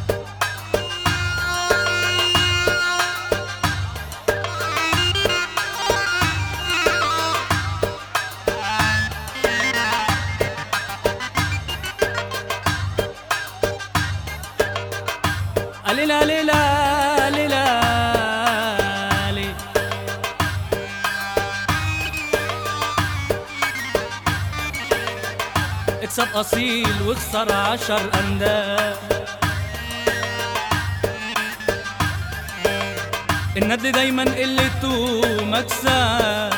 ليلا ليلا ليلا لي اكسب اصيل واخسر عشر انداد الند دايما قلته مكسب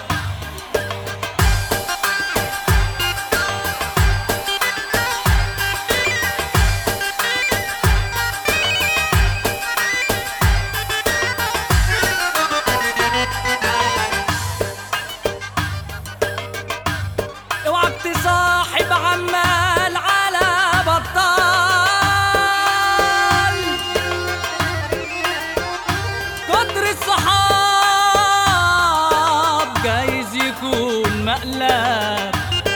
اوعك تصاحب عمال على بطال كتر الصحاب جايز يكون مقلب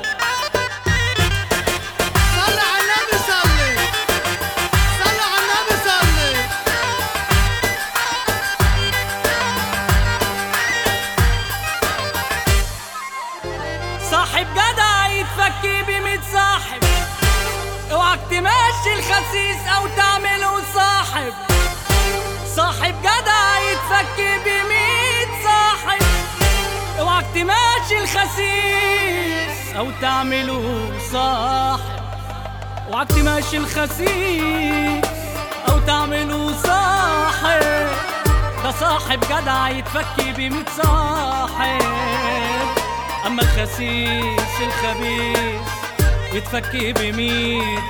صلي على النبي صلي صلي على النبي صلي صاحب جدع يتفكي بميت صاحب اوعك تمشي الخسيس او تعمله صاحب صاحب جدع يتفكي بميت صاحب اوعك تمشي الخسيس او تعمله صاحب اوعك تمشي الخسيس او تعمله صاحب ده صاحب جدع يتفكي بميت صاحب اما الخسيس الخبيث يتفكي بميت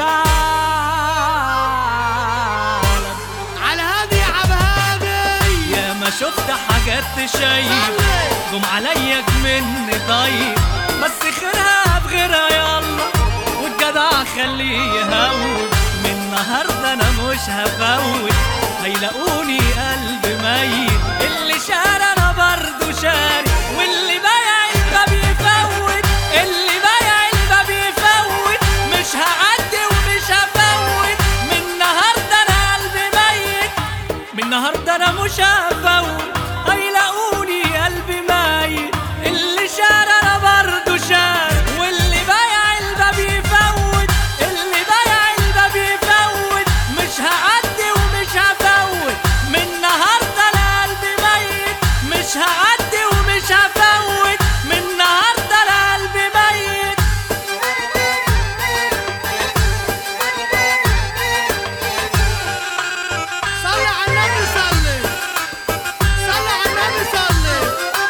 تعالى على هادي يا عب هادي يا ما شفت حاجات تشيب قوم عليا مني طيب بس خيرها بغيرها يلا والجدع خليه يهون من النهارده انا مش هفوت هيلاقوني قلب ميت اللي شاري انا برضه شاري واللي بايع الباب يفوت اللي بايع الباب يفوت مش هعدي ومش هفوت من النهارده انا قلبي ميت من النهارده انا مش هفوت هيلاقوني قلبي ميت اللي شار انا برضه شار واللي بايع الباب يفوت اللي بايع الباب يفوت مش هعدي ومش هفوت من النهارده انا قلبي ميت مش هعدي ومش هفوت من النهارده انا قلبي ميت صلي على النبي صلي صلي على النبي صلي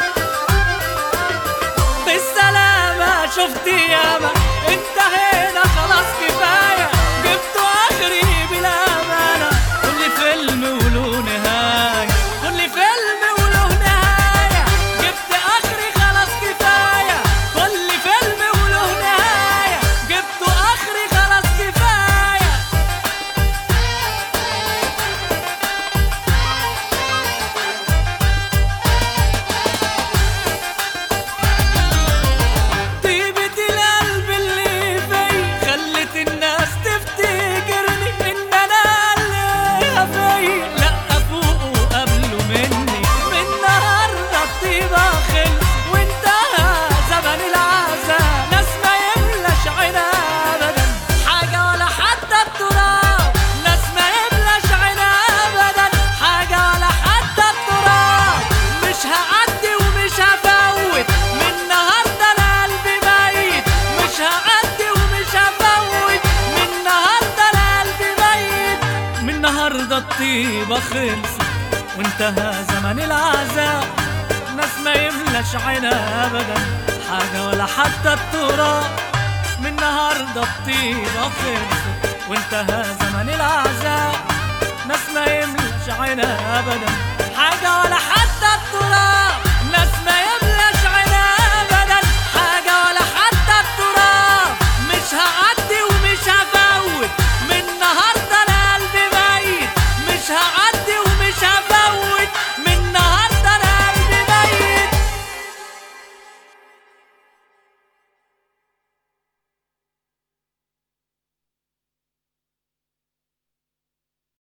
بالسلامة شفت ياما انتهينا خلاص كفاية جبتوا آخري بالأمانة كل فيلم وله نهاية كل فيلم وله نهاية جبت آخري خلاص كفاية كل فيلم وله نهاية جبتوا آخري خلاص كفاية طيبة القلب اللي في خلت الناس تفتكرني ان انا اللي في لا فوق قبله مني من النهارده الطيبة خلص وانتهى زمن العذاب ناس ما يملاش عينها ابدا حاجة ولا حتى التراب ناس ما يملاش عينها ابدا حاجة ولا حتى التراب مش هعدي ومش هفوت من النهارده انا قلبي ميت مش هعدي ومش هفوت من النهارده انا قلبي ميت من النهارده الطيبه خلصت وانتهى زمن العذاب ناس ما يملاش عينها ابدا حاجه ولا حتى التراب من النهارده الطيبه خلصت وانتهى زمن العذاب ناس ما يملكش عينها ابدا حاجه ولا حتى التراب ناس ما يملكش